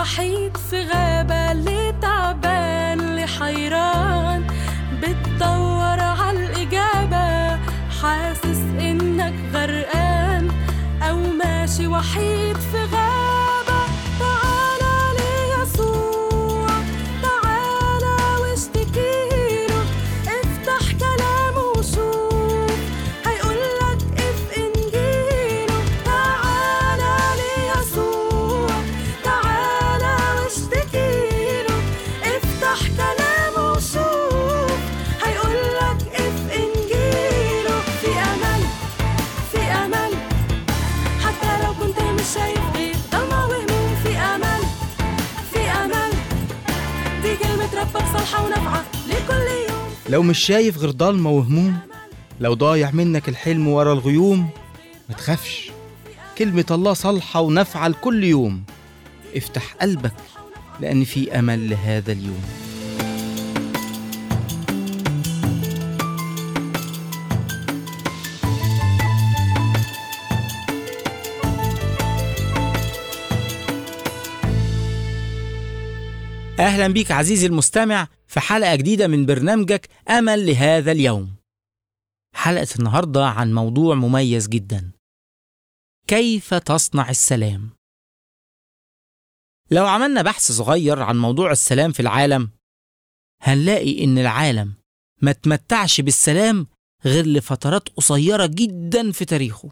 وحيد في غابة اللي تعبان اللي حيران بتدور عالإجابة حاسس إنك غرقان أو ماشي وحيد في غابة تعالى ليسوع تعالى واشتكيله افتح كلامه وشوف هيقولك اف انجيله تعالى ليسوع تعالى واشتكيله افتح كلامه وشوف هيقولك اف انجيله في امل في امل حتى لو كنت مش شايف غير ضلمة وهموم في امل في امل دي كلمة ربك صالحة ونافعة لكل يوم لو مش شايف غير ضلمة وهموم لو ضايع منك الحلم ورا الغيوم ما تخافش كلمة الله صالحة ونافعة لكل يوم افتح قلبك لأن في أمل لهذا اليوم أهلا بيك عزيزي المستمع في حلقة جديدة من برنامجك أمل لهذا اليوم. حلقة النهاردة عن موضوع مميز جدا. كيف تصنع السلام؟ لو عملنا بحث صغير عن موضوع السلام في العالم، هنلاقي إن العالم ما تمتعش بالسلام غير لفترات قصيرة جدا في تاريخه.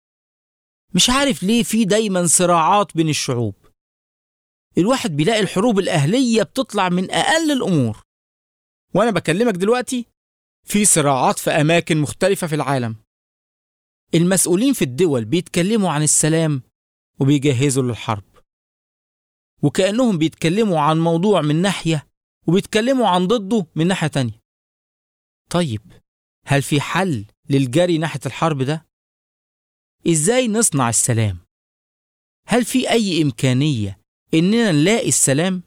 مش عارف ليه في دايما صراعات بين الشعوب. الواحد بيلاقي الحروب الأهلية بتطلع من أقل الأمور وأنا بكلمك دلوقتي في صراعات في أماكن مختلفة في العالم المسؤولين في الدول بيتكلموا عن السلام وبيجهزوا للحرب وكأنهم بيتكلموا عن موضوع من ناحية وبيتكلموا عن ضده من ناحية تانية طيب هل في حل للجري ناحية الحرب ده؟ إزاي نصنع السلام؟ هل في أي إمكانية إننا نلاقي السلام؟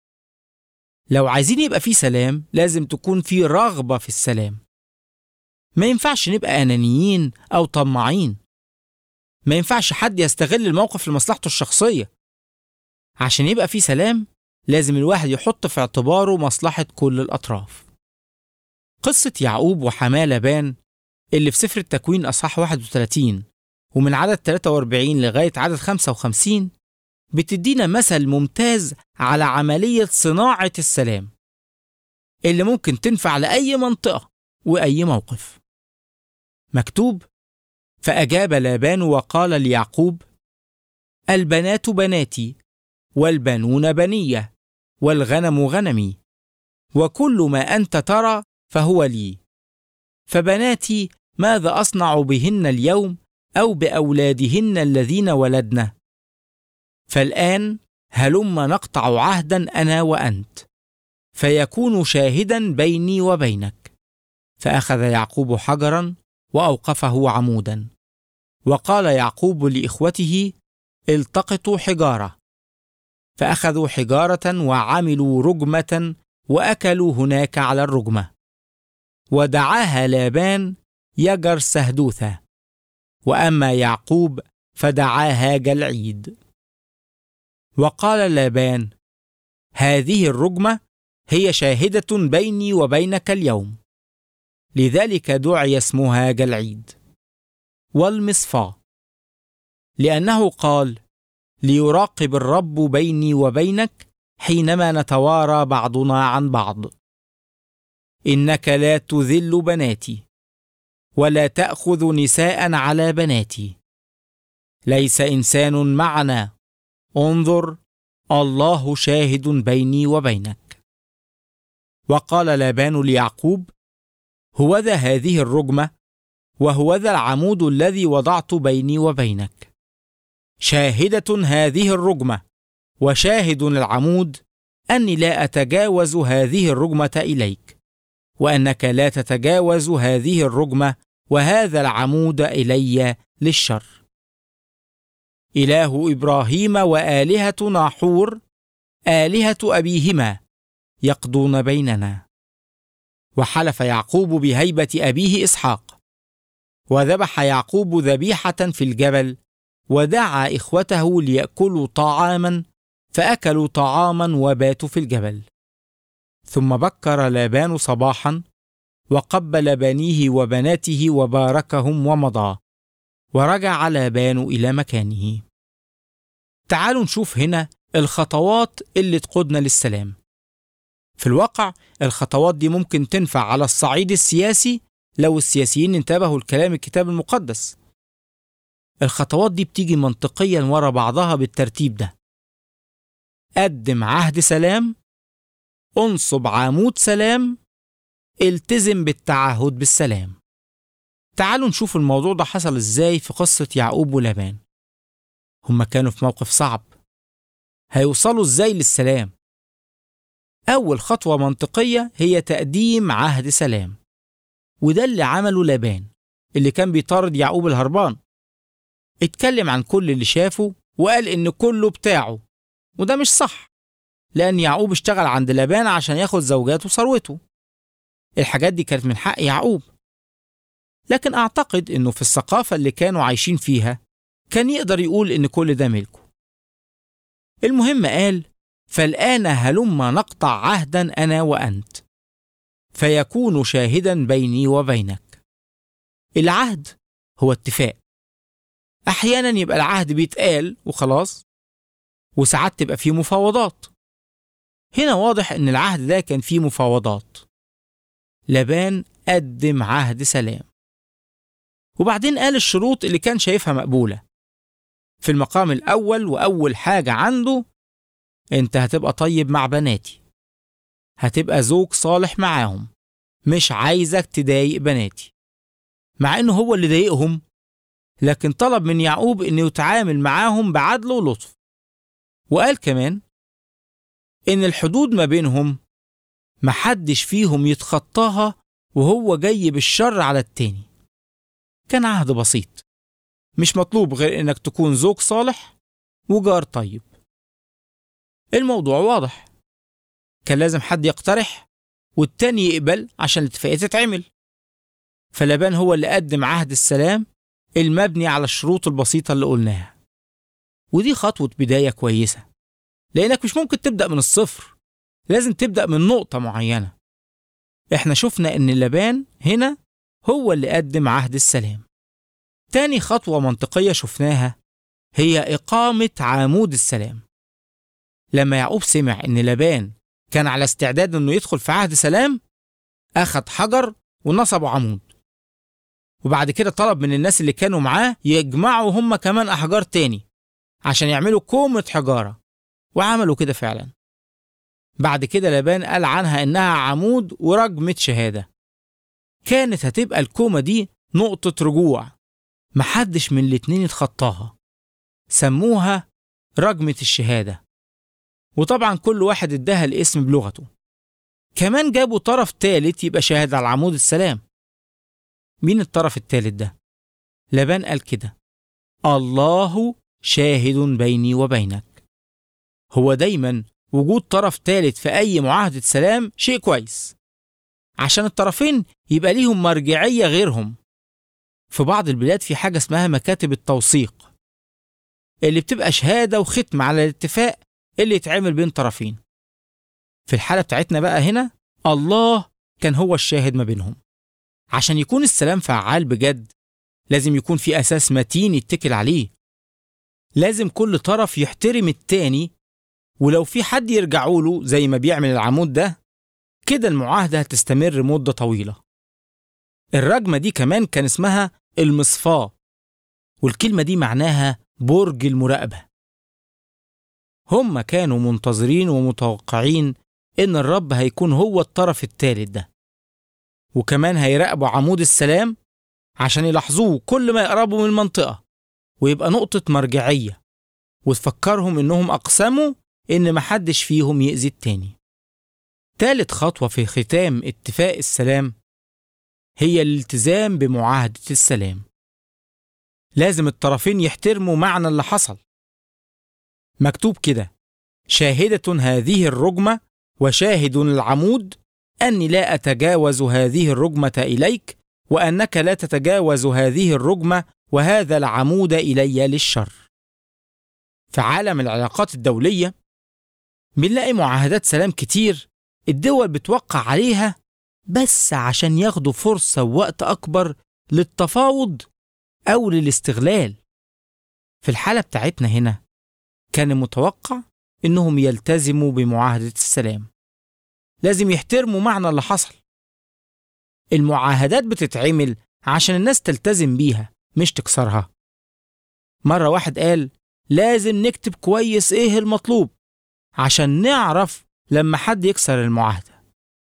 لو عايزين يبقى في سلام لازم تكون في رغبة في السلام. ما ينفعش نبقى أنانيين أو طماعين. ما ينفعش حد يستغل الموقف لمصلحته الشخصية. عشان يبقى في سلام لازم الواحد يحط في اعتباره مصلحة كل الأطراف. قصة يعقوب وحماه لابان اللي في سفر التكوين أصحاح 31 ومن عدد 43 لغاية عدد 55 بتدينا مثل ممتاز على عملية صناعة السلام اللي ممكن تنفع لأي منطقة وأي موقف. مكتوب: فأجاب لابان وقال ليعقوب: البنات بناتي، والبنون بنية، والغنم غنمي، وكل ما أنت ترى فهو لي. فبناتي ماذا أصنع بهن اليوم أو بأولادهن الذين ولدن؟ فالآن هلم نقطع عهدا أنا وأنت فيكون شاهدا بيني وبينك فأخذ يعقوب حجرا وأوقفه عمودا وقال يعقوب لإخوته التقطوا حجارة فأخذوا حجارة وعملوا رجمة وأكلوا هناك على الرجمة ودعاها لابان يجر سهدوثة وأما يعقوب فدعاها جلعيد وقال لابان هذه الرجمه هي شاهده بيني وبينك اليوم لذلك دعي اسمها جلعيد والمصفاه لانه قال ليراقب الرب بيني وبينك حينما نتوارى بعضنا عن بعض انك لا تذل بناتي ولا تاخذ نساء على بناتي ليس انسان معنا انظر الله شاهد بيني وبينك وقال لابان ليعقوب هوذا هذه الرجمه وهوذا العمود الذي وضعت بيني وبينك شاهده هذه الرجمه وشاهد العمود اني لا اتجاوز هذه الرجمه اليك وانك لا تتجاوز هذه الرجمه وهذا العمود الي للشر اله ابراهيم والهه ناحور الهه ابيهما يقضون بيننا وحلف يعقوب بهيبه ابيه اسحاق وذبح يعقوب ذبيحه في الجبل ودعا اخوته لياكلوا طعاما فأكلوا طعاما وباتوا في الجبل ثم بكر لابان صباحا وقبل بنيه وبناته وباركهم ومضى ورجع لابان إلى مكانه تعالوا نشوف هنا الخطوات اللي تقودنا للسلام في الواقع الخطوات دي ممكن تنفع على الصعيد السياسي لو السياسيين انتبهوا لكلام الكتاب المقدس الخطوات دي بتيجي منطقيا ورا بعضها بالترتيب ده قدم عهد سلام انصب عمود سلام التزم بالتعهد بالسلام تعالوا نشوف الموضوع ده حصل ازاي في قصة يعقوب ولابان هما كانوا في موقف صعب هيوصلوا ازاي للسلام أول خطوة منطقية هي تقديم عهد سلام وده اللي عمله لابان اللي كان بيطارد يعقوب الهربان اتكلم عن كل اللي شافه وقال إن كله بتاعه وده مش صح لأن يعقوب اشتغل عند لابان عشان ياخد زوجاته وثروته الحاجات دي كانت من حق يعقوب لكن أعتقد إنه في الثقافة اللي كانوا عايشين فيها كان يقدر يقول إن كل ده ملكه المهم قال فالآن هلم نقطع عهدا أنا وأنت فيكون شاهدا بيني وبينك العهد هو اتفاق أحيانا يبقى العهد بيتقال وخلاص وساعات تبقى فيه مفاوضات هنا واضح إن العهد ده كان فيه مفاوضات لبان قدم عهد سلام وبعدين قال الشروط اللي كان شايفها مقبولة في المقام الأول وأول حاجة عنده أنت هتبقى طيب مع بناتي هتبقى زوج صالح معاهم مش عايزك تضايق بناتي مع إنه هو اللي ضايقهم لكن طلب من يعقوب إنه يتعامل معاهم بعدل ولطف وقال كمان إن الحدود ما بينهم محدش فيهم يتخطاها وهو جاي بالشر على التاني كان عهد بسيط مش مطلوب غير إنك تكون زوج صالح وجار طيب الموضوع واضح كان لازم حد يقترح والتاني يقبل عشان الاتفاقية تتعمل فلبان هو اللي قدم عهد السلام المبني على الشروط البسيطة اللي قلناها ودي خطوة بداية كويسة لأنك مش ممكن تبدأ من الصفر لازم تبدأ من نقطة معينة احنا شفنا ان لبان هنا هو اللي قدم عهد السلام تاني خطوة منطقية شفناها هي إقامة عمود السلام لما يعقوب سمع إن لبان كان على استعداد إنه يدخل في عهد سلام أخد حجر ونصبوا عمود وبعد كده طلب من الناس اللي كانوا معاه يجمعوا هم كمان أحجار تاني عشان يعملوا كومة حجارة وعملوا كده فعلا بعد كده لبان قال عنها إنها عمود ورجمة شهادة كانت هتبقى الكومة دي نقطة رجوع محدش من الاتنين اتخطاها سموها رجمة الشهادة وطبعا كل واحد اداها الاسم بلغته كمان جابوا طرف تالت يبقى شاهد على عمود السلام مين الطرف التالت ده؟ لبان قال كده الله شاهد بيني وبينك هو دايما وجود طرف تالت في أي معاهدة سلام شيء كويس عشان الطرفين يبقى ليهم مرجعية غيرهم في بعض البلاد في حاجة اسمها مكاتب التوثيق اللي بتبقى شهادة وختم على الاتفاق اللي يتعمل بين طرفين في الحالة بتاعتنا بقى هنا الله كان هو الشاهد ما بينهم عشان يكون السلام فعال بجد لازم يكون في أساس متين يتكل عليه لازم كل طرف يحترم التاني ولو في حد يرجعوا له زي ما بيعمل العمود ده كده المعاهدة هتستمر مدة طويلة الرجمة دي كمان كان اسمها المصفاة والكلمة دي معناها برج المراقبة هم كانوا منتظرين ومتوقعين إن الرب هيكون هو الطرف الثالث ده وكمان هيراقبوا عمود السلام عشان يلاحظوه كل ما يقربوا من المنطقة ويبقى نقطة مرجعية وتفكرهم إنهم أقسموا إن محدش فيهم يأذي التاني تالت خطوة في ختام اتفاق السلام هي الالتزام بمعاهدة السلام لازم الطرفين يحترموا معنى اللي حصل مكتوب كده شاهدة هذه الرجمة وشاهد العمود أني لا أتجاوز هذه الرجمة إليك وأنك لا تتجاوز هذه الرجمة وهذا العمود إلي للشر في عالم العلاقات الدولية بنلاقي معاهدات سلام كتير الدول بتوقع عليها بس عشان ياخدوا فرصة ووقت أكبر للتفاوض أو للاستغلال في الحالة بتاعتنا هنا كان متوقع إنهم يلتزموا بمعاهدة السلام لازم يحترموا معنى اللي حصل المعاهدات بتتعمل عشان الناس تلتزم بيها مش تكسرها مرة واحد قال لازم نكتب كويس إيه المطلوب عشان نعرف لما حد يكسر المعاهدة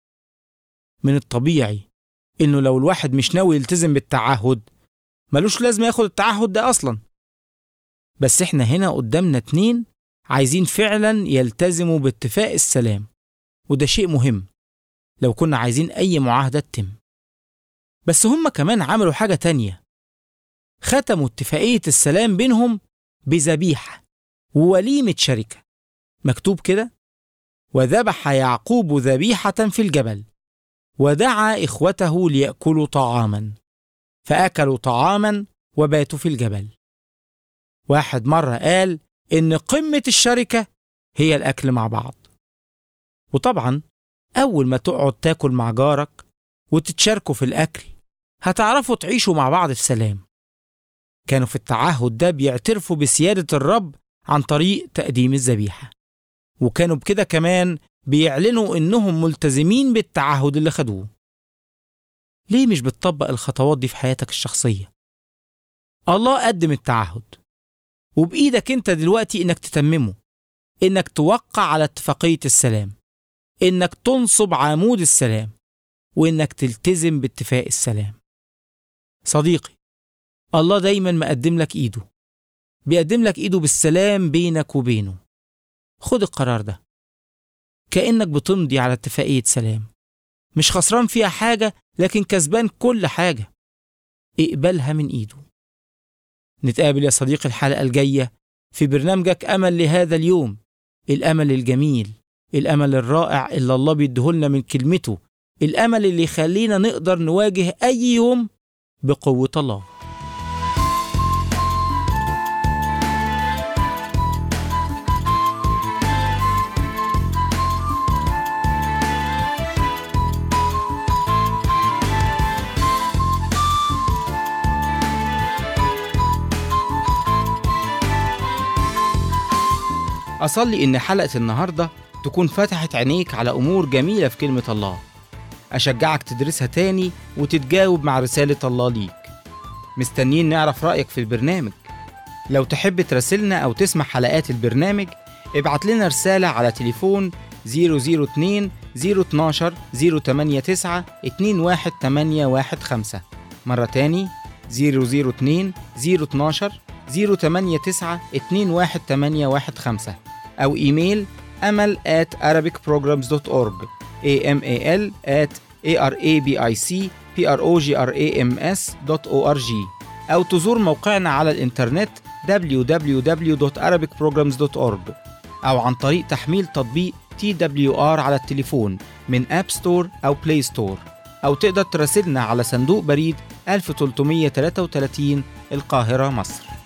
من الطبيعي إنه لو الواحد مش ناوي يلتزم بالتعهد ملوش لازمة ياخد التعهد ده أصلا بس إحنا هنا قدامنا اتنين عايزين فعلا يلتزموا باتفاق السلام وده شيء مهم لو كنا عايزين أي معاهدة تتم بس هم كمان عملوا حاجة تانية ختموا اتفاقية السلام بينهم بذبيحة ووليمة شركة مكتوب كده وذبح يعقوب ذبيحة في الجبل ودعا إخوته ليأكلوا طعاما فأكلوا طعاما وباتوا في الجبل واحد مرة قال إن قمة الشركة هي الأكل مع بعض وطبعا أول ما تقعد تاكل مع جارك وتتشاركوا في الأكل هتعرفوا تعيشوا مع بعض في سلام كانوا في التعهد ده بيعترفوا بسيادة الرب عن طريق تقديم الذبيحة وكانوا بكده كمان بيعلنوا إنهم ملتزمين بالتعهد اللي خدوه ليه مش بتطبق الخطوات دي في حياتك الشخصية؟ الله قدم التعهد وبإيدك أنت دلوقتي إنك تتممه إنك توقع على اتفاقية السلام إنك تنصب عمود السلام وإنك تلتزم باتفاق السلام صديقي الله دايما مقدم لك إيده بيقدم لك إيده بالسلام بينك وبينه خد القرار ده كأنك بتمضي على اتفاقية سلام مش خسران فيها حاجة لكن كسبان كل حاجة اقبلها من إيده نتقابل يا صديقي الحلقة الجاية في برنامجك أمل لهذا اليوم الأمل الجميل الأمل الرائع اللي الله بيديهولنا من كلمته الأمل اللي يخلينا نقدر نواجه أي يوم بقوة الله أصلي إن حلقة النهاردة تكون فتحت عينيك على أمور جميلة في كلمة الله أشجعك تدرسها تاني وتتجاوب مع رسالة الله ليك مستنيين نعرف رأيك في البرنامج لو تحب تراسلنا أو تسمع حلقات البرنامج ابعت لنا رسالة على تليفون 002 012 089 21815 مرة تاني 002 012 089 21815 أو إيميل أمل at arabicprograms.org amal at arabicprograms.org أو تزور موقعنا على الإنترنت www.arabicprograms.org أو عن طريق تحميل تطبيق TWR على التليفون من أب ستور أو بلاي ستور أو تقدر تراسلنا على صندوق بريد 1333 القاهرة مصر